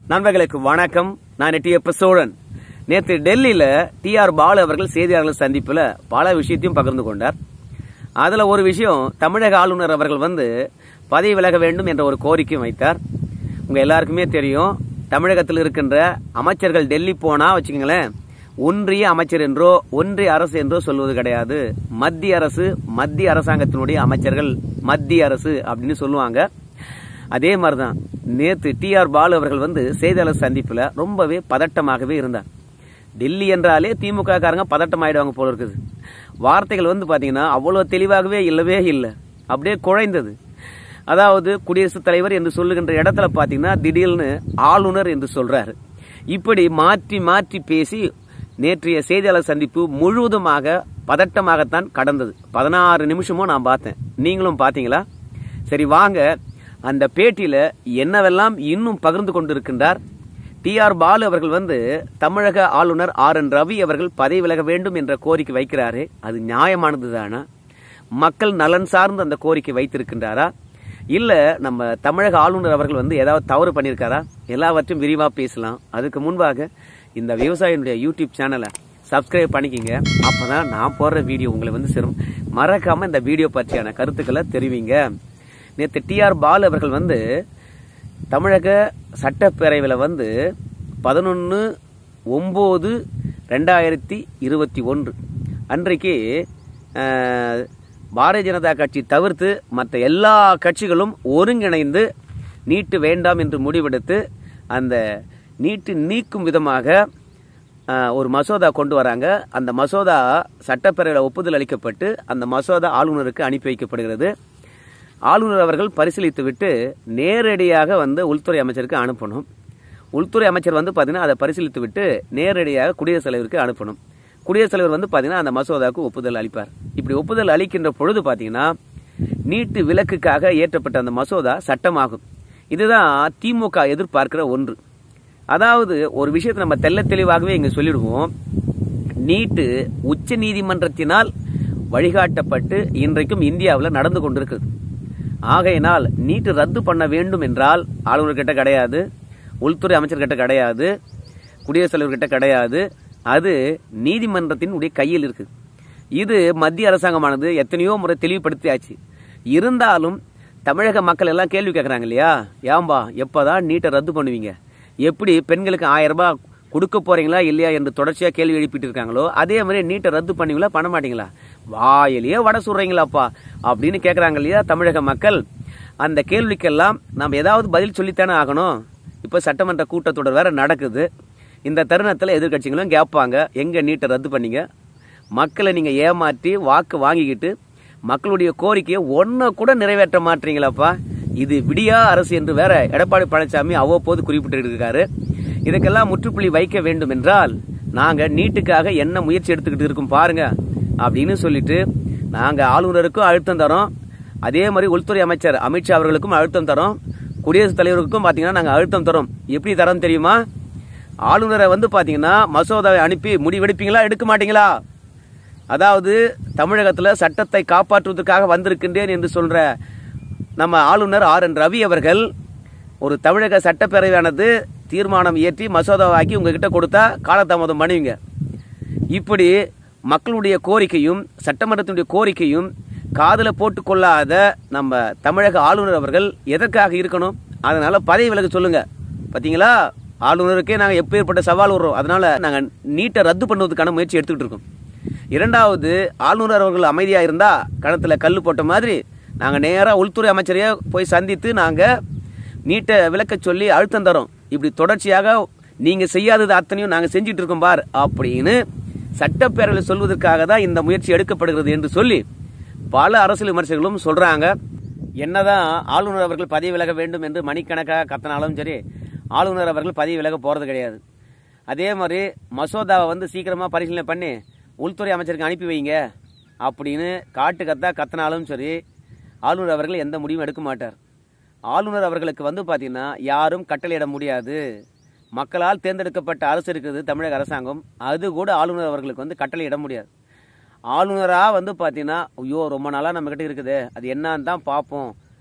நண்பர்களுக்கு வணக்கம் நான் டி சோழன் நேற்று டெல்லியில டி ஆர் பாலு அவர்கள் செய்தியாளர்கள் சந்திப்புல பல விஷயத்தையும் பகிர்ந்து கொண்டார் அதுல ஒரு விஷயம் தமிழக ஆளுநர் அவர்கள் வந்து பதவி விலக வேண்டும் என்ற ஒரு கோரிக்கை வைத்தார் உங்க எல்லாருக்குமே தெரியும் தமிழகத்தில் இருக்கின்ற அமைச்சர்கள் டெல்லி போனா வச்சுக்கோங்களேன் ஒன்றிய அமைச்சர் என்றோ ஒன்றிய அரசு என்றோ சொல்வது கிடையாது மத்திய அரசு மத்திய அரசாங்கத்தினுடைய அமைச்சர்கள் மத்திய அரசு அப்படின்னு சொல்லுவாங்க அதே மாதிரிதான் நேத்து டி ஆர் பாலு அவர்கள் வந்து செய்தியாளர் சந்திப்புல ரொம்பவே பதட்டமாகவே இருந்தார் டெல்லி என்றாலே திமுக காரங்க பதட்டம் ஆயிடுவாங்க போல இருக்குது வார்த்தைகள் வந்து பாத்தீங்கன்னா அவ்வளவு தெளிவாகவே இல்லவே இல்லை அப்படியே குழைந்தது அதாவது குடியரசுத் தலைவர் என்று சொல்லுகின்ற இடத்துல பாத்தீங்கன்னா திடீர்னு ஆளுநர் என்று சொல்றாரு இப்படி மாற்றி மாற்றி பேசி நேற்றைய செய்தியாளர் சந்திப்பு முழுவதுமாக பதட்டமாகத்தான் கடந்தது பதினாறு நிமிஷமும் நான் பார்த்தேன் நீங்களும் பாத்தீங்களா சரி வாங்க அந்த பேட்டியில என்னவெல்லாம் இன்னும் பகிர்ந்து கொண்டிருக்கின்றார் டி ஆர் பாலு அவர்கள் வந்து தமிழக ஆளுநர் ஆர் என் ரவி அவர்கள் பதவி விலக வேண்டும் என்ற கோரிக்கை வைக்கிறாரே அது நியாயமானது தானா மக்கள் நலன் சார்ந்து அந்த கோரிக்கை வைத்திருக்கின்றாரா இல்ல நம்ம தமிழக ஆளுநர் அவர்கள் வந்து ஏதாவது தவறு பண்ணியிருக்காரா எல்லாவற்றையும் விரிவா பேசலாம் அதுக்கு முன்பாக இந்த விவசாயினுடைய யூடியூப் சேனலை சப்ஸ்கிரைப் பண்ணிக்கிங்க அப்பதான் நான் போடுற வீடியோ உங்களை வந்து சேரும் மறக்காம இந்த வீடியோ பற்றியான கருத்துக்களை தெரிவிங்க நேற்று டி ஆர் பாலு அவர்கள் வந்து தமிழக சட்டப்பேரவையில் வந்து பதினொன்று ஒம்பது ரெண்டாயிரத்தி இருபத்தி ஒன்று அன்றைக்கு அஹ், பாரதிய ஜனதா கட்சி தவிர்த்து மற்ற எல்லா கட்சிகளும் ஒருங்கிணைந்து நீட்டு வேண்டாம் என்று முடிவெடுத்து அந்த நீட்டு நீக்கும் விதமாக அஹ், ஒரு மசோதா கொண்டு வராங்க அந்த மசோதா சட்டப்பேரவையில் ஒப்புதல் அளிக்கப்பட்டு அந்த மசோதா ஆளுநருக்கு அனுப்பி வைக்கப்படுகிறது ஆளுநர் அவர்கள் பரிசீலித்து விட்டு நேரடியாக வந்து உள்துறை அமைச்சருக்கு அனுப்பணும் உள்துறை அமைச்சர் வந்து பார்த்தீங்கன்னா அதை பரிசீலித்து விட்டு நேரடியாக குடியரசுத் தலைவருக்கு அனுப்பணும் குடியரசுத் தலைவர் வந்து பார்த்தீங்கன்னா அந்த மசோதாவுக்கு ஒப்புதல் அளிப்பார் இப்படி ஒப்புதல் அளிக்கின்ற பொழுது பார்த்தீங்கன்னா நீட்டு விலக்குக்காக ஏற்றப்பட்ட அந்த மசோதா சட்டமாகும் இதுதான் திமுக எதிர்பார்க்கிற ஒன்று அதாவது ஒரு விஷயத்தை நம்ம தெள்ள தெளிவாகவே இங்க சொல்லிடுவோம் நீட்டு உச்ச நீதிமன்றத்தினால் வழிகாட்டப்பட்டு இன்றைக்கும் இந்தியாவில் நடந்து கொண்டிருக்கிறது ஆகையினால் நீட்டு ரத்து பண்ண வேண்டும் என்றால் ஆளுநர் கிட்ட கிடையாது உள்துறை அமைச்சர் கிட்ட கிடையாது குடியரசுத் தலைவர் கிட்ட கிடையாது அது நீதிமன்றத்தின் உடைய கையில் இருக்கு இது மத்திய அரசாங்கமானது எத்தனையோ முறை தெளிவுபடுத்தியாச்சு இருந்தாலும் தமிழக மக்கள் எல்லாம் கேள்வி கேட்கறாங்க இல்லையா ஏம்பா எப்பதான் நீட்டை ரத்து பண்ணுவீங்க எப்படி பெண்களுக்கு ஆயிரம் ரூபாய் கொடுக்க போறீங்களா இல்லையா என்று தொடர்ச்சியா கேள்வி எழுப்பிட்டு இருக்காங்களோ அதே மாதிரி நீட்டை ரத்து பண்ணுவீங்களா பண்ண மாட்டீங்களா வாயிலேயே வடை சுடுறீங்களாப்பா அப்படின்னு கேட்கறாங்க இல்லையா தமிழக மக்கள் அந்த கேள்விக்கெல்லாம் நம்ம ஏதாவது பதில் சொல்லித்தானே ஆகணும் இப்ப சட்டமன்ற கூட்டத்தொடர் வேற நடக்குது இந்த தருணத்துல எதிர்க்கட்சிகளும் கேட்பாங்க எங்க நீட்டை ரத்து பண்ணீங்க மக்களை நீங்க ஏமாற்றி வாக்கு வாங்கிக்கிட்டு மக்களுடைய கோரிக்கையை ஒன்ன கூட நிறைவேற்ற மாட்டீங்களாப்பா இது விடியா அரசு என்று வேற எடப்பாடி பழனிசாமி அவ்வப்போது குறிப்பிட்டு இருக்காரு இதுக்கெல்லாம் முற்றுப்புள்ளி வைக்க வேண்டும் என்றால் நாங்க நீட்டுக்காக என்ன முயற்சி எடுத்துக்கிட்டு இருக்கோம் பாருங்க அப்படின்னு சொல்லிட்டு நாங்க ஆளுநருக்கும் அழுத்தம் தரோம் அதே மாதிரி உள்துறை அமைச்சர் அமித்ஷா அவர்களுக்கும் அழுத்தம் தரோம் குடியரசுத் தலைவருக்கும் பாத்தீங்கன்னா நாங்க அழுத்தம் தரோம் எப்படி தரோம் தெரியுமா ஆளுநரை வந்து பாத்தீங்கன்னா மசோதாவை அனுப்பி முடிவெடுப்பீங்களா எடுக்க மாட்டீங்களா அதாவது தமிழகத்துல சட்டத்தை காப்பாற்றுவதற்காக வந்திருக்கின்றேன் என்று சொல்ற நம்ம ஆளுநர் ஆர் என் ரவி அவர்கள் ஒரு தமிழக சட்டப்பேரவையானது தீர்மானம் இயற்றி மசோதாவாக்கி உங்ககிட்ட கொடுத்தா காலதாமதம் பண்ணுவீங்க இப்படி மக்களுடைய கோரிக்கையும் சட்டமன்றத்தினுடைய கோரிக்கையும் காதுல போட்டுக்கொள்ளாத நம்ம தமிழக ஆளுநர் அவர்கள் எதற்காக இருக்கணும் அதனால பதவி விலக சொல்லுங்க பாத்தீங்களா ஆளுநருக்கே நாங்க எப்பேற்பட்ட சவால் விடுறோம் அதனால நாங்க நீட்டை ரத்து பண்ணுவதற்கான முயற்சி எடுத்துக்கிட்டு இருக்கோம் இரண்டாவது ஆளுநர் அவர்கள் அமைதியா இருந்தா கணத்துல கல்லு போட்ட மாதிரி நாங்க நேரா உள்துறை அமைச்சரையே போய் சந்தித்து நாங்க நீட்டை விளக்க சொல்லி அழுத்தம் தரோம் இப்படி தொடர்ச்சியாக நீங்க செய்யாதது அத்தனையும் நாங்க செஞ்சிட்டு இருக்கோம் பார் அப்படின்னு சட்டப்பேரவையில் சொல்வதற்காக தான் இந்த முயற்சி எடுக்கப்படுகிறது என்று சொல்லி பல அரசியல் விமர்சகர்களும் சொல்றாங்க என்னதான் ஆளுநர் அவர்கள் பதவி விலக வேண்டும் என்று மணிக்கணக்காக கத்தினாலும் சரி ஆளுநர் அவர்கள் பதவி விலக போறது கிடையாது அதே மாதிரி மசோதாவை வந்து சீக்கிரமா பரிசீலனை பண்ணி உள்துறை அமைச்சருக்கு அனுப்பி வைங்க அப்படின்னு காட்டு கத்தா கத்தினாலும் சரி ஆளுநர் அவர்கள் எந்த முடிவும் எடுக்க மாட்டார் ஆளுநர் அவர்களுக்கு வந்து பார்த்தீங்கன்னா யாரும் கட்டளையிட முடியாது மக்களால் தேர்ந்தெடுக்கப்பட்ட அரசு இருக்குது தமிழக அரசாங்கம் அது கூட ஆளுநர் அவர்களுக்கு வந்து கட்டளையிட முடியாது ஆளுநராக வந்து பார்த்தீங்கன்னா ஐயோ ரொம்ப நாளாக நம்மக்கிட்ட இருக்குது அது என்னன்னு தான் பார்ப்போம்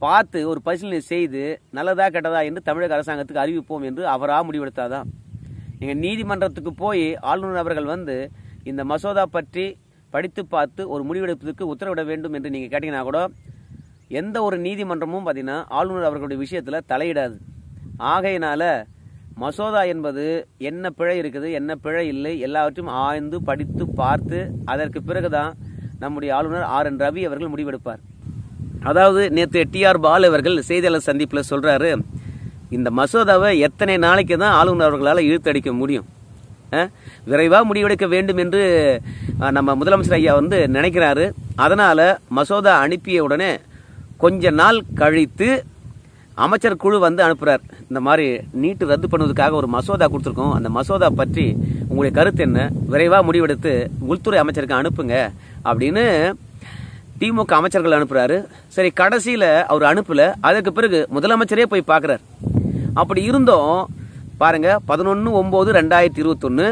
பார்த்து ஒரு பரிசீலனை செய்து நல்லதா கெட்டதா என்று தமிழக அரசாங்கத்துக்கு அறிவிப்போம் என்று அவரா முடிவெடுத்தாதான் எங்கள் நீதிமன்றத்துக்கு போய் ஆளுநர் அவர்கள் வந்து இந்த மசோதா பற்றி படித்து பார்த்து ஒரு முடிவெடுப்பதற்கு உத்தரவிட வேண்டும் என்று நீங்கள் கேட்டீங்கன்னா கூட எந்த ஒரு நீதிமன்றமும் பார்த்தீங்கன்னா ஆளுநர் அவர்களுடைய விஷயத்தில் தலையிடாது ஆகையினால மசோதா என்பது என்ன பிழை இருக்குது என்ன பிழை இல்லை எல்லாவற்றையும் ஆய்ந்து படித்து பார்த்து அதற்கு பிறகுதான் நம்முடைய ஆளுநர் ஆர் என் ரவி அவர்கள் முடிவெடுப்பார் அதாவது நேற்று டிஆர் பாலு அவர்கள் செய்தியாளர் சந்திப்பில் சொல்றாரு இந்த மசோதாவை எத்தனை நாளைக்கு தான் ஆளுநர் அவர்களால் இழுத்தடிக்க முடியும் விரைவாக முடிவெடுக்க வேண்டும் என்று அஹ், நம்ம முதலமைச்சர் ஐயா வந்து நினைக்கிறாரு அதனால மசோதா அனுப்பிய உடனே கொஞ்ச நாள் கழித்து அமைச்சர் குழு வந்து அனுப்புறார் இந்த மாதிரி நீட்டு ரத்து பண்ணுவதற்காக ஒரு மசோதா கொடுத்துருக்கோம் அந்த மசோதா பற்றி உங்களுடைய கருத்து என்ன விரைவாக முடிவெடுத்து உள்துறை அமைச்சருக்கு அனுப்புங்க அப்படின்னு திமுக அமைச்சர்கள் அனுப்புறாரு சரி கடைசியில அவர் அனுப்பல அதற்கு பிறகு முதலமைச்சரே போய் பார்க்கறார் அப்படி இருந்தும் பாருங்க பதினொன்று ஒன்பது ரெண்டாயிரத்தி இருபத்தொன்னு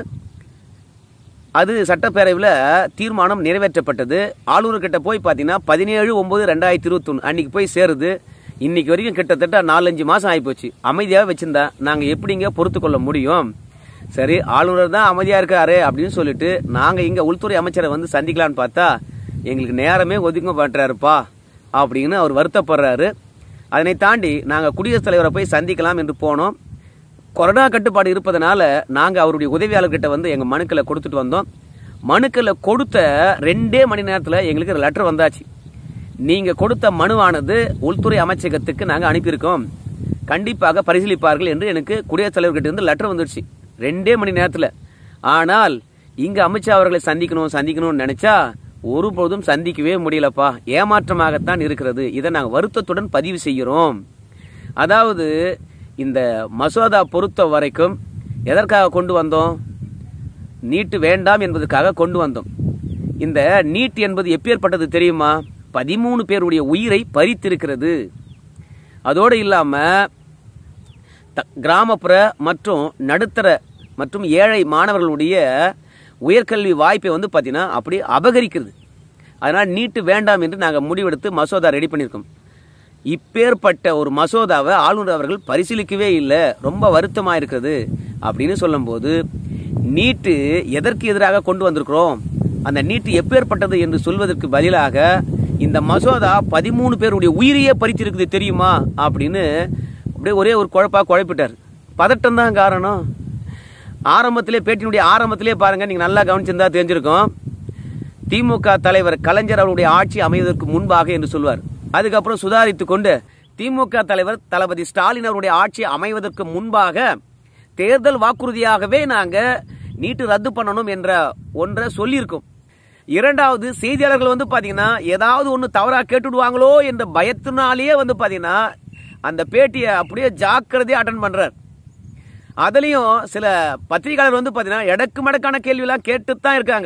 அது சட்டப்பேரவையில் தீர்மானம் நிறைவேற்றப்பட்டது ஆளுநர்கிட்ட போய் பார்த்தீங்கன்னா பதினேழு ஒன்பது ரெண்டாயிரத்தி இருபத்தொன்று அன்னைக்கு போய் சேருது இன்னைக்கு வரைக்கும் கிட்டத்தட்ட நாலஞ்சு மாசம் ஆகிப்போச்சு அமைதியாக வச்சிருந்தா நாங்கள் எப்படிங்க பொறுத்து கொள்ள முடியும் சரி ஆளுநர் தான் அமைதியா இருக்காரு அப்படின்னு சொல்லிட்டு நாங்க இங்க உள்துறை அமைச்சரை வந்து சந்திக்கலாம்னு பார்த்தா எங்களுக்கு நேரமே ஒதுங்க மாட்டாருப்பா அப்படின்னு அவர் வருத்தப்படுறாரு அதனை தாண்டி நாங்க குடியரசுத் தலைவரை போய் சந்திக்கலாம் என்று போனோம் கொரோனா கட்டுப்பாடு இருப்பதனால நாங்க அவருடைய உதவியாளர்கிட்ட வந்து எங்க மனுக்களை கொடுத்துட்டு வந்தோம் மனுக்களை கொடுத்த ரெண்டே மணி நேரத்துல எங்களுக்கு லெட்டர் வந்தாச்சு நீங்க கொடுத்த மனுவானது உள்துறை அமைச்சகத்துக்கு நாங்க அனுப்பியிருக்கோம் கண்டிப்பாக பரிசீலிப்பார்கள் என்று எனக்கு குடியரசுத் தலைவர்கிட்ட இருந்து லெட்டர் வந்துடுச்சு ரெண்டே மணி நேரத்துல ஆனால் இங்க அமித்ஷா அவர்களை சந்திக்கணும் சந்திக்கணும்னு நினைச்சா ஒருபோதும் சந்திக்கவே முடியலப்பா ஏமாற்றமாகத்தான் இருக்கிறது இதை நாங்கள் வருத்தத்துடன் பதிவு செய்கிறோம் அதாவது இந்த மசோதா பொறுத்த வரைக்கும் எதற்காக கொண்டு வந்தோம் நீட்டு வேண்டாம் என்பதற்காக கொண்டு வந்தோம் இந்த நீட் என்பது எப்பேற்பட்டது தெரியுமா பதிமூணு பேருடைய உயிரை பறித்திருக்கிறது அதோடு இல்லாம த- கிராமப்புற மற்றும் நடுத்தர மற்றும் ஏழை மாணவர்களுடைய உயர்கல்வி வாய்ப்பை வந்து பார்த்தீங்கன்னா அப்படி அபகரிக்கிறது அதனால் நீட்டு வேண்டாம் என்று நாங்கள் முடிவெடுத்து மசோதா ரெடி பண்ணியிருக்கோம் இப்பேற்பட்ட ஒரு மசோதாவை ஆளுநர் அவர்கள் பரிசீலிக்கவே இல்லை ரொம்ப வருத்தமாக இருக்கிறது அப்படின்னு சொல்லும்போது நீட்டு எதற்கு எதிராக கொண்டு வந்திருக்கிறோம் அந்த நீட்டு எப்பேற்பட்டது என்று சொல்வதற்கு பதிலாக இந்த மசோதா பதிமூணு பேருடைய உயிரையே பறித்திருக்குது தெரியுமா அப்படின்னு அப்படியே ஒரே ஒரு குழப்பா குழப்பிட்டார் பதட்டம் தான் காரணம் ஆரம்பத்திலே பேட்டியினுடைய ஆரம்பத்திலே பாருங்க நீங்க நல்லா கவனிச்சிருந்தா தெரிஞ்சிருக்கும் திமுக தலைவர் கலைஞர் அவருடைய ஆட்சி அமைவதற்கு முன்பாக என்று சொல்வார் அதுக்கப்புறம் சுதாரித்து கொண்டு திமுக தலைவர் தளபதி ஸ்டாலின் அவருடைய ஆட்சி அமைவதற்கு முன்பாக தேர்தல் வாக்குறுதியாகவே நாங்க நீட்டு ரத்து பண்ணணும் என்ற ஒன்றை சொல்லியிருக்கோம் இரண்டாவது செய்தியாளர்கள் வந்து பாத்தீங்கன்னா ஏதாவது ஒன்று தவறா கேட்டுடுவாங்களோ என்ற பயத்தினாலேயே வந்து பாத்தீங்கன்னா அந்த பேட்டியை அப்படியே ஜாக்கிரதையா அட்டன் பண்றார் அதுலயும் சில பத்திரிகையாளர் வந்து பாத்தீங்கன்னா எடக்கு மடக்கான கேள்வியெல்லாம் கேட்டு தான் இருக்காங்க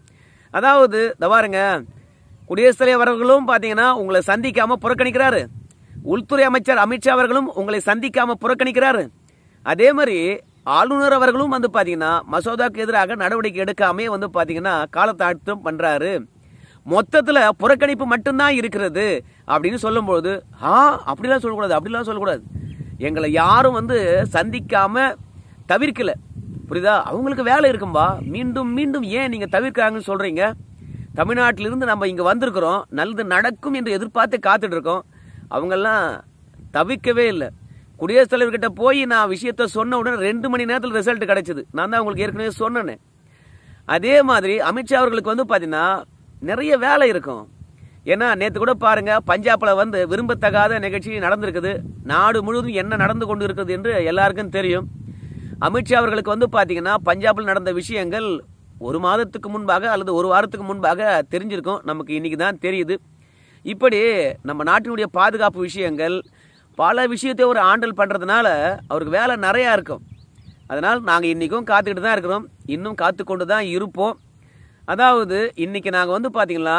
அதாவது இந்த பாருங்க குடியரசுத் தலைவர் அவர்களும் பாத்தீங்கன்னா உங்களை சந்திக்காம புறக்கணிக்கிறாரு உள்துறை அமைச்சர் அமித்ஷா அவர்களும் உங்களை சந்திக்காம புறக்கணிக்கிறாரு அதே மாதிரி ஆளுநர் அவர்களும் வந்து பாத்தீங்கன்னா மசோதாக்கு எதிராக நடவடிக்கை எடுக்காமே வந்து பாத்தீங்கன்னா காலத்தாழ்த்தம் பண்றாரு மொத்தத்துல புறக்கணிப்பு மட்டும்தான் இருக்கிறது அப்படின்னு சொல்லும்போது ஆ அப்படிலாம் சொல்லக்கூடாது அப்படிலாம் சொல்லக்கூடாது எங்களை யாரும் வந்து சந்திக்காம தவிர்க்கல புரியுதா அவங்களுக்கு வேலை இருக்கும்பா மீண்டும் மீண்டும் ஏன் நீங்க தவிர்க்கிறாங்கன்னு சொல்றீங்க தமிழ்நாட்டிலிருந்து நம்ம இங்க வந்திருக்கிறோம் நல்லது நடக்கும் என்று எதிர்பார்த்து காத்துட்டு இருக்கோம் அவங்கெல்லாம் தவிர்க்கவே இல்லை குடியரசுத் தலைவர்கிட்ட போய் நான் விஷயத்த சொன்ன உடனே ரெண்டு மணி நேரத்தில் ரிசல்ட் கிடைச்சது நான் தான் உங்களுக்கு ஏற்கனவே சொன்னேனே அதே மாதிரி அமித்ஷா அவர்களுக்கு வந்து பாத்தீங்கன்னா நிறைய வேலை இருக்கும் ஏன்னா நேத்து கூட பாருங்க பஞ்சாப்ல வந்து விரும்பத்தகாத நிகழ்ச்சி நடந்திருக்குது நாடு முழுவதும் என்ன நடந்து கொண்டு இருக்குது என்று எல்லாருக்கும் தெரியும் அமித்ஷா அவர்களுக்கு வந்து பாத்தீங்கன்னா பஞ்சாபில் நடந்த விஷயங்கள் ஒரு மாதத்துக்கு முன்பாக அல்லது ஒரு வாரத்துக்கு முன்பாக தெரிஞ்சிருக்கும் நமக்கு இன்னைக்கு தான் தெரியுது இப்படி நம்ம நாட்டினுடைய பாதுகாப்பு விஷயங்கள் பல விஷயத்தை ஒரு ஆண்டல் பண்றதுனால அவருக்கு வேலை நிறையா இருக்கும் அதனால் நாங்கள் இன்றைக்கும் காத்துக்கிட்டு தான் இருக்கிறோம் இன்னும் காத்து கொண்டு தான் இருப்போம் அதாவது இன்னைக்கு நாங்கள் வந்து பார்த்தீங்கன்னா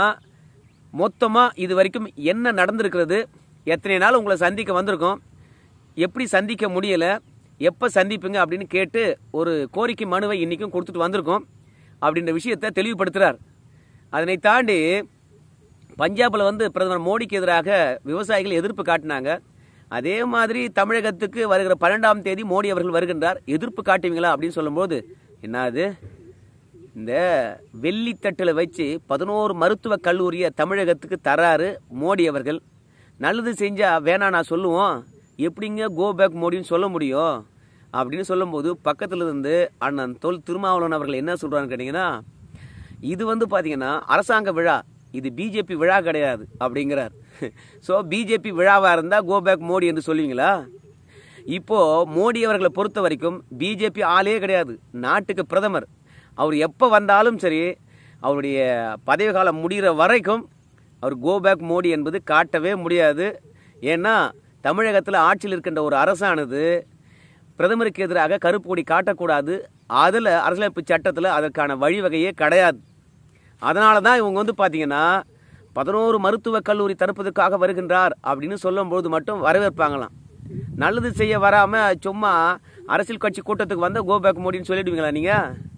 மொத்தமாக இது வரைக்கும் என்ன நடந்திருக்கிறது எத்தனை நாள் உங்களை சந்திக்க வந்திருக்கோம் எப்படி சந்திக்க முடியலை எப்போ சந்திப்புங்க அப்படின்னு கேட்டு ஒரு கோரிக்கை மனுவை இன்றைக்கும் கொடுத்துட்டு வந்திருக்கோம் அப்படின்ற விஷயத்தை தெளிவுபடுத்துகிறார் அதனை தாண்டி பஞ்சாப்ல வந்து பிரதமர் மோடிக்கு எதிராக விவசாயிகள் எதிர்ப்பு காட்டினாங்க அதே மாதிரி தமிழகத்துக்கு வருகிற பன்னெண்டாம் தேதி மோடி அவர்கள் வருகின்றார் எதிர்ப்பு காட்டுவீங்களா அப்படின்னு சொல்லும்போது என்னது இந்த வெள்ளித்தட்டில் வச்சு பதினோரு மருத்துவக் கல்லூரியை தமிழகத்துக்கு தராரு மோடி அவர்கள் நல்லது செஞ்சா வேணாம் நான் சொல்லுவோம் எப்படிங்க கோ பேக் மோடின்னு சொல்ல முடியும் அப்படின்னு சொல்லும்போது பக்கத்துல இருந்து அண்ணன் தொல் திருமாவளவன் அவர்கள் என்ன சொல்றான்னு கேட்டீங்கன்னா இது வந்து பாத்தீங்கன்னா அரசாங்க விழா இது பிஜேபி விழா கிடையாது அப்படிங்கிறார் ஸோ பிஜேபி விழாவா இருந்தா கோ பேக் மோடி என்று சொல்லுவீங்களா இப்போ மோடி அவர்களை பொறுத்த வரைக்கும் பிஜேபி ஆளே கிடையாது நாட்டுக்கு பிரதமர் அவர் எப்போ வந்தாலும் சரி அவருடைய பதவி காலம் முடிகிற வரைக்கும் அவர் கோ பேக் மோடி என்பது காட்டவே முடியாது ஏன்னா தமிழகத்தில் ஆட்சியில் இருக்கின்ற ஒரு அரசானது பிரதமருக்கு எதிராக கருப்பு கொடி காட்டக்கூடாது அதில் அரசியலமைப்பு சட்டத்தில் அதற்கான வழிவகையே கிடையாது அதனால தான் இவங்க வந்து பார்த்தீங்கன்னா பதினோரு மருத்துவக் கல்லூரி தடுப்பதற்காக வருகின்றார் அப்படின்னு சொல்லும்போது மட்டும் வரவேற்பாங்களாம் நல்லது செய்ய வராம சும்மா அரசியல் கட்சி கூட்டத்துக்கு வந்த கோ பேக் மோடின்னு சொல்லிடுவீங்களா நீங்க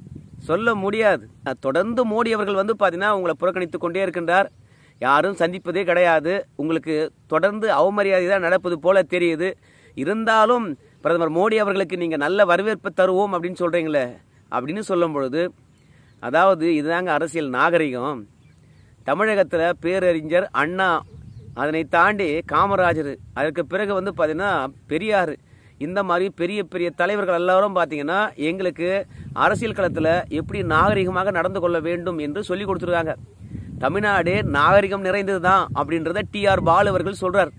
சொல்ல முடியாது தொடர்ந்து மோடி அவர்கள் வந்து பார்த்தீங்கன்னா உங்களை புறக்கணித்து கொண்டே இருக்கின்றார் யாரும் சந்திப்பதே கிடையாது உங்களுக்கு தொடர்ந்து அவமரியாதை தான் நடப்பது போல தெரியுது இருந்தாலும் பிரதமர் மோடி அவர்களுக்கு நீங்கள் நல்ல வரவேற்பு தருவோம் அப்படின்னு சொல்கிறீங்களே அப்படின்னு சொல்லும் பொழுது அதாவது இதுதாங்க அரசியல் நாகரிகம் தமிழகத்தில் பேரறிஞர் அண்ணா அதனை தாண்டி காமராஜர் அதற்கு பிறகு வந்து பார்த்தீங்கன்னா பெரியார் இந்த மாதிரி பெரிய பெரிய தலைவர்கள் எல்லாரும் பார்த்தீங்கன்னா எங்களுக்கு அரசியல் களத்தில் எப்படி நாகரிகமாக நடந்து கொள்ள வேண்டும் என்று சொல்லி கொடுத்துருக்காங்க தமிழ்நாடு நாகரிகம் நிறைந்தது தான் அப்படின்றத டிஆர் பாலு அவர்கள் சொல்றார்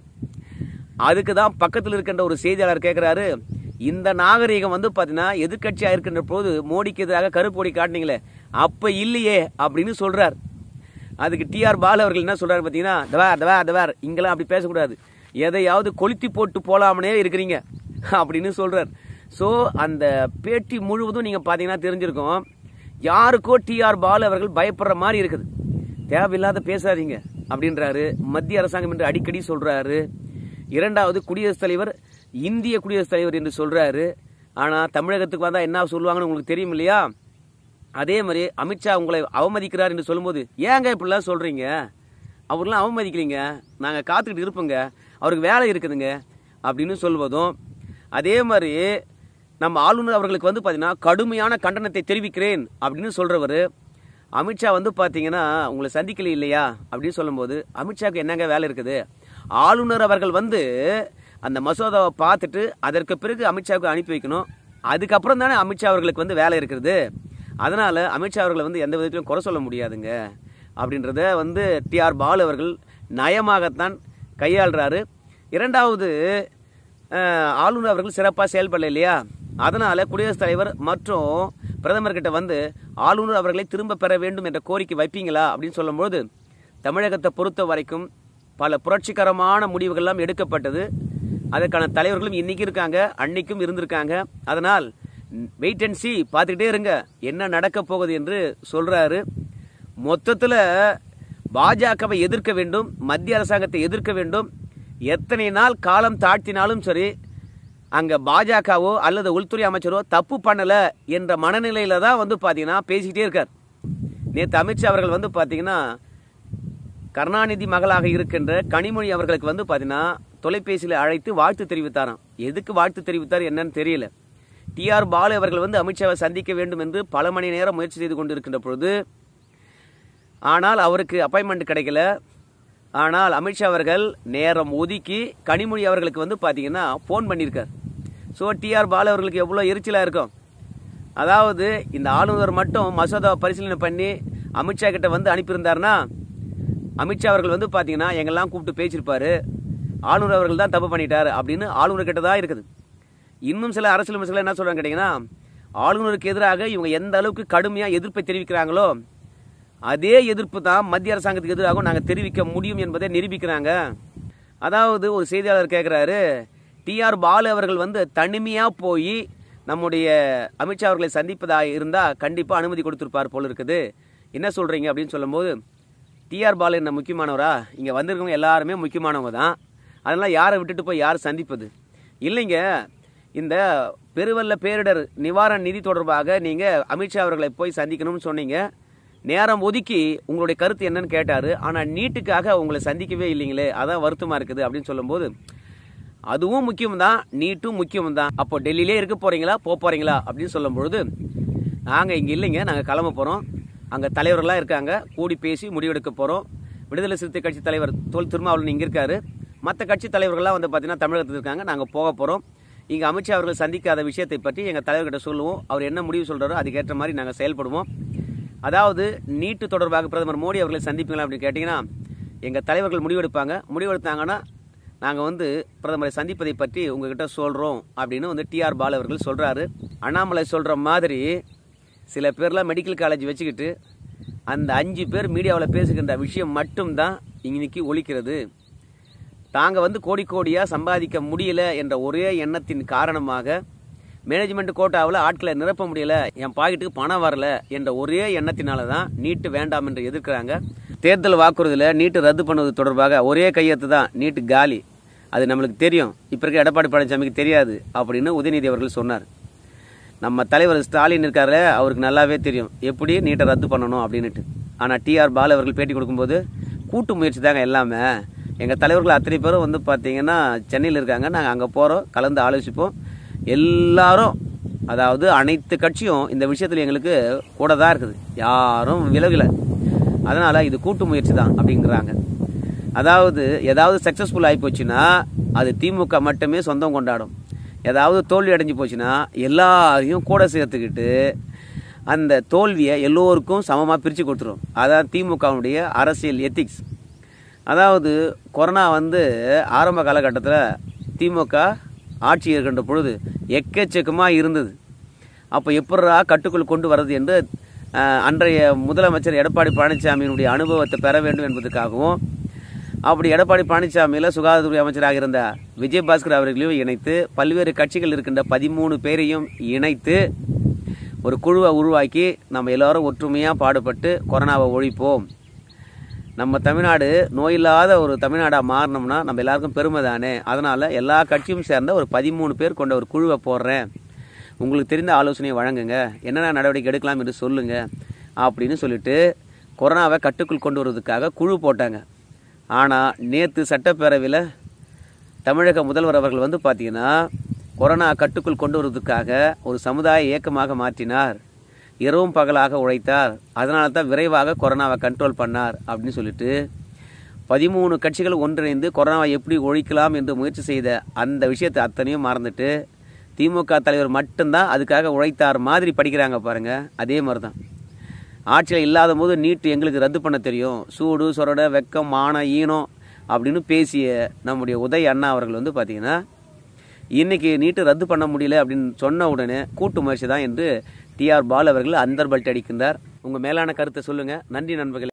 அதுக்கு தான் பக்கத்தில் இருக்கின்ற ஒரு செய்தியாளர் கேட்குறாரு இந்த நாகரிகம் வந்து பார்த்தீங்கன்னா எதிர்க்கட்சியாக இருக்கின்ற போது மோடிக்கு எதிராக கருப்பு கொடி காட்டினீங்களே அப்போ இல்லையே அப்படின்னு சொல்றார் அதுக்கு டிஆர் பாலு அவர்கள் என்ன சொல்றாரு பார்த்தீங்கன்னா தவார் தவார் தவார் இங்கெல்லாம் அப்படி பேசக்கூடாது எதையாவது கொளுத்தி போட்டு போலாமனே இருக்கிறீங்க அப்படின்னு சொல்றார் ஸோ அந்த பேட்டி முழுவதும் நீங்கள் பார்த்தீங்கன்னா தெரிஞ்சிருக்கும் யாருக்கோ டிஆர் பாலு அவர்கள் பயப்படுற மாதிரி இருக்குது தேவையில்லாத பேசாதீங்க அப்படின்றாரு மத்திய அரசாங்கம் என்று அடிக்கடி சொல்றாரு இரண்டாவது குடியரசுத் தலைவர் இந்திய குடியரசுத் தலைவர் என்று சொல்றாரு ஆனா தமிழகத்துக்கு வந்தா என்ன சொல்லுவாங்கன்னு உங்களுக்கு தெரியும் இல்லையா அதே மாதிரி அமித்ஷா உங்களை அவமதிக்கிறார் என்று சொல்லும்போது ஏங்க இப்படிலாம் சொல்றீங்க அவர்லாம் அவமதிக்கலீங்க நாங்கள் காத்துக்கிட்டு இருப்போங்க அவருக்கு வேலை இருக்குதுங்க அப்படின்னு சொல்வதும் அதே மாதிரி நம்ம ஆளுநர் அவர்களுக்கு வந்து பார்த்தீங்கன்னா கடுமையான கண்டனத்தை தெரிவிக்கிறேன் அப்படின்னு சொல்றவர் அமித்ஷா வந்து பார்த்தீங்கன்னா உங்களை சந்திக்கல இல்லையா அப்படின்னு சொல்லும்போது அமித்ஷாக்கு என்னங்க வேலை இருக்குது ஆளுநர் அவர்கள் வந்து அந்த மசோதாவை பார்த்துட்டு அதற்கு பிறகு அமித்ஷாவுக்கு அனுப்பி வைக்கணும் அதுக்கப்புறம் தானே அமித்ஷா அவர்களுக்கு வந்து வேலை இருக்கிறது அதனால அமித்ஷா அவர்களை வந்து எந்த விதத்திலும் குறை சொல்ல முடியாதுங்க அப்படின்றத வந்து டிஆர் பாலு அவர்கள் நயமாகத்தான் கையாளுறாரு இரண்டாவது அஹ், ஆளுநர் அவர்கள் சிறப்பாக செயல்படல இல்லையா அதனால குடியரசுத் தலைவர் மற்றும் பிரதமர் கிட்ட வந்து ஆளுநர் அவர்களை திரும்ப பெற வேண்டும் என்ற கோரிக்கை வைப்பீங்களா அப்படின்னு சொல்லும்போது தமிழகத்தை பொறுத்த வரைக்கும் பல புரட்சிகரமான முடிவுகள்லாம் எடுக்கப்பட்டது அதற்கான தலைவர்களும் இன்னைக்கு இருக்காங்க அன்னைக்கும் இருந்திருக்காங்க அதனால் வெயிட் அண்ட் சி பார்த்துக்கிட்டே இருங்க என்ன நடக்க போகுது என்று சொல்றாரு மொத்தத்தில் பாஜகவை எதிர்க்க வேண்டும் மத்திய அரசாங்கத்தை எதிர்க்க வேண்டும் எத்தனை நாள் காலம் தாழ்த்தினாலும் சரி அங்க பாஜகவோ அல்லது உள்துறை அமைச்சரோ தப்பு பண்ணல என்ற மனநிலையில தான் வந்து பாத்தீங்கன்னா பேசிக்கிட்டே இருக்கார் நேற்று அமித்ஷா அவர்கள் வந்து பாத்தீங்கன்னா கருணாநிதி மகளாக இருக்கின்ற கனிமொழி அவர்களுக்கு வந்து பாத்தீங்கன்னா தொலைபேசியில் அழைத்து வாழ்த்து தெரிவித்தாராம் எதுக்கு வாழ்த்து தெரிவித்தார் என்னன்னு தெரியல டிஆர் பாலு அவர்கள் வந்து அமித்ஷாவை சந்திக்க வேண்டும் என்று பல மணி நேரம் முயற்சி செய்து கொண்டிருக்கின்ற பொழுது ஆனால் அவருக்கு அப்பாயின்மெண்ட் கிடைக்கல ஆனால் அமித்ஷா அவர்கள் நேரம் ஒதுக்கி கனிமொழி அவர்களுக்கு வந்து பார்த்தீங்கன்னா ஃபோன் பண்ணியிருக்கார் ஸோ டிஆர் பாலு அவர்களுக்கு எவ்வளோ எரிச்சலாக இருக்கும் அதாவது இந்த ஆளுநர் மட்டும் மசோதாவை பரிசீலனை பண்ணி அமித்ஷா கிட்ட வந்து அனுப்பியிருந்தாருன்னா அமித்ஷா அவர்கள் வந்து பார்த்தீங்கன்னா எங்கெல்லாம் கூப்பிட்டு பேசியிருப்பாரு ஆளுநர் அவர்கள் தான் தப்பு பண்ணிட்டாரு அப்படின்னு ஆளுநர் கிட்ட தான் இருக்குது இன்னும் சில அரசியல் விமர்சகர்கள் என்ன சொல்றாங்க கேட்டீங்கன்னா ஆளுநருக்கு எதிராக இவங்க எந்த அளவுக்கு கடுமையாக எதிர்ப்பை தெரிவிக்கிறாங்களோ அதே எதிர்ப்பு தான் மத்திய அரசாங்கத்துக்கு எதிராக நாங்கள் தெரிவிக்க முடியும் என்பதை நிரூபிக்கிறாங்க அதாவது ஒரு செய்தியாளர் கேட்குறாரு டிஆர் பாலு அவர்கள் வந்து தனிமையாக போய் நம்முடைய அமித்ஷா அவர்களை சந்திப்பதாக இருந்தால் கண்டிப்பாக அனுமதி கொடுத்துருப்பார் போல இருக்குது என்ன சொல்கிறீங்க அப்படின்னு சொல்லும்போது டிஆர் பாலு என்ன முக்கியமானவரா இங்கே வந்திருக்கவங்க எல்லாருமே முக்கியமானவங்க தான் அதெல்லாம் யாரை விட்டுட்டு போய் யார் சந்திப்பது இல்லைங்க இந்த பெருவெள்ள பேரிடர் நிவாரண நிதி தொடர்பாக நீங்கள் அமித்ஷா அவர்களை போய் சந்திக்கணும்னு சொன்னீங்க நேரம் ஒதுக்கி உங்களுடைய கருத்து என்னன்னு கேட்டாரு ஆனா நீட்டுக்காக உங்களை சந்திக்கவே இல்லைங்களே அதான் வருத்தமா இருக்குது அப்படின்னு சொல்லும்போது அதுவும் முக்கியம் தான் நீட்டும் முக்கியம் தான் அப்போ டெல்லியிலே இருக்க போறீங்களா போக போறீங்களா அப்படின்னு சொல்லும் பொழுது நாங்க இங்க இல்லைங்க நாங்க கிளம்ப போறோம் அங்க தலைவர்கள்லாம் இருக்காங்க கூடி பேசி முடிவெடுக்க போறோம் விடுதலை சிறுத்தை கட்சி தலைவர் தொல் திருமாவளவன் இங்க இருக்காரு மற்ற கட்சி தலைவர்கள்லாம் வந்து பார்த்தீங்கன்னா தமிழகத்தில் இருக்காங்க நாங்க போக போறோம் இங்க அமித்ஷா அவர்கள் சந்திக்காத விஷயத்தை பற்றி எங்க தலைவர்கிட்ட சொல்லுவோம் அவர் என்ன முடிவு சொல்றாரோ அதுக்கேற்ற மாதிரி நாங்க செயல்படுவோம் அதாவது நீட்டு தொடர்பாக பிரதமர் மோடி அவர்களை சந்திப்பீங்களா அப்படின்னு கேட்டிங்கன்னா எங்கள் தலைவர்கள் முடிவெடுப்பாங்க முடிவெடுத்தாங்கன்னா நாங்கள் வந்து பிரதமரை சந்திப்பதை பற்றி உங்ககிட்ட சொல்கிறோம் அப்படின்னு வந்து டிஆர் பாலு அவர்கள் சொல்கிறாரு அண்ணாமலை சொல்கிற மாதிரி சில பேர்லாம் மெடிக்கல் காலேஜ் வச்சுக்கிட்டு அந்த அஞ்சு பேர் மீடியாவில் பேசுகின்ற விஷயம் மட்டும்தான் இன்னைக்கு ஒலிக்கிறது தாங்க வந்து கோடி கோடியாக சம்பாதிக்க முடியல என்ற ஒரே எண்ணத்தின் காரணமாக மேனேஜ்மெண்ட் கோட்டாவில் ஆட்களை நிரப்ப முடியல என் பாக்கெட்டுக்கு பணம் வரல என்ற ஒரே எண்ணத்தினால தான் நீட்டு வேண்டாம் என்று எதிர்க்கிறாங்க தேர்தல் வாக்குறுதியில் நீட்டு ரத்து பண்ணுவது தொடர்பாக ஒரே கையெழுத்து தான் நீட்டு காலி அது நம்மளுக்கு தெரியும் இப்போ இருக்க எடப்பாடி பழனிசாமிக்கு தெரியாது அப்படின்னு உதயநிதி அவர்கள் சொன்னார் நம்ம தலைவர் ஸ்டாலின் இருக்காருல அவருக்கு நல்லாவே தெரியும் எப்படி நீட்டை ரத்து பண்ணணும் அப்படின்னுட்டு ஆனால் டிஆர் பாலு அவர்கள் பேட்டி கொடுக்கும்போது கூட்டு முயற்சி தாங்க எல்லாமே எங்கள் தலைவர்கள் அத்தனை பேரும் வந்து பார்த்தீங்கன்னா சென்னையில் இருக்காங்க நாங்கள் அங்கே போகிறோம் கலந்து ஆலோசிப்போம் எல்லாரும் அதாவது அனைத்து கட்சியும் இந்த விஷயத்தில் எங்களுக்கு கூட தான் இருக்குது யாரும் விலகலை அதனால் இது கூட்டு முயற்சி தான் அப்படிங்கிறாங்க அதாவது ஏதாவது சக்ஸஸ்ஃபுல் ஆகி போச்சுன்னா அது திமுக மட்டுமே சொந்தம் கொண்டாடும் ஏதாவது தோல்வி அடைஞ்சு போச்சுன்னா எல்லாரையும் கூட சேர்த்துக்கிட்டு அந்த தோல்வியை எல்லோருக்கும் சமமாக பிரித்து கொடுத்துரும் அதான் திமுகவுடைய அரசியல் எத்திக்ஸ் அதாவது கொரோனா வந்து ஆரம்ப காலகட்டத்தில் திமுக ஆட்சி இருக்கின்ற பொழுது எக்கச்சக்கமாக இருந்தது அப்போ எப்படா கட்டுக்குள் கொண்டு வர்றது என்று அஹ், அன்றைய முதலமைச்சர் எடப்பாடி பழனிசாமியினுடைய அனுபவத்தை பெற வேண்டும் என்பதற்காகவும் அப்படி எடப்பாடி பழனிசாமியில் சுகாதாரத்துறை அமைச்சராக இருந்த விஜயபாஸ்கர் அவர்களையும் இணைத்து பல்வேறு கட்சிகள் இருக்கின்ற பதிமூணு பேரையும் இணைத்து ஒரு குழுவை உருவாக்கி நம்ம எல்லாரும் ஒற்றுமையாக பாடுபட்டு கொரோனாவை ஒழிப்போம் நம்ம தமிழ்நாடு நோயில்லாத ஒரு தமிழ்நாடாக மாறணும்னா நம்ம எல்லாருக்கும் பெருமை தானே அதனால் எல்லா கட்சியும் சேர்ந்த ஒரு பதிமூணு பேர் கொண்ட ஒரு குழுவை போடுறேன் உங்களுக்கு தெரிந்த ஆலோசனையை வழங்குங்க என்னென்ன நடவடிக்கை எடுக்கலாம் என்று சொல்லுங்க அப்படின்னு சொல்லிட்டு கொரோனாவை கட்டுக்குள் கொண்டு வருவதற்காக குழு போட்டாங்க ஆனால் நேற்று சட்டப்பேரவையில் தமிழக முதல்வர் அவர்கள் வந்து பார்த்தீங்கன்னா கொரோனா கட்டுக்குள் கொண்டு வருவதற்காக ஒரு சமுதாய இயக்கமாக மாற்றினார் இரவும் பகலாக உழைத்தார் அதனால தான் விரைவாக கொரோனாவை கண்ட்ரோல் பண்ணார் அப்படின்னு சொல்லிட்டு பதிமூணு கட்சிகள் ஒன்றிணைந்து கொரோனாவை எப்படி ஒழிக்கலாம் என்று முயற்சி செய்த அந்த விஷயத்தை அத்தனையும் மறந்துட்டு திமுக தலைவர் மட்டும்தான் அதுக்காக உழைத்தார் மாதிரி படிக்கிறாங்க பாருங்க அதே மாதிரி தான் ஆட்சியில் இல்லாத போது நீட்டு எங்களுக்கு ரத்து பண்ண தெரியும் சூடு சொரட வெக்கம் மான ஈனம் அப்படின்னு பேசிய நம்முடைய உதய் அண்ணா அவர்கள் வந்து பார்த்தீங்கன்னா இன்னைக்கு நீட்டு ரத்து பண்ண முடியல அப்படின்னு சொன்ன உடனே கூட்டு முயற்சி தான் என்று டிஆர் பால் அவர்கள் அந்தர்பல்ட் அடிக்கின்றார் உங்கள் மேலான கருத்தை சொல்லுங்கள் நன்றி நண்பர்களே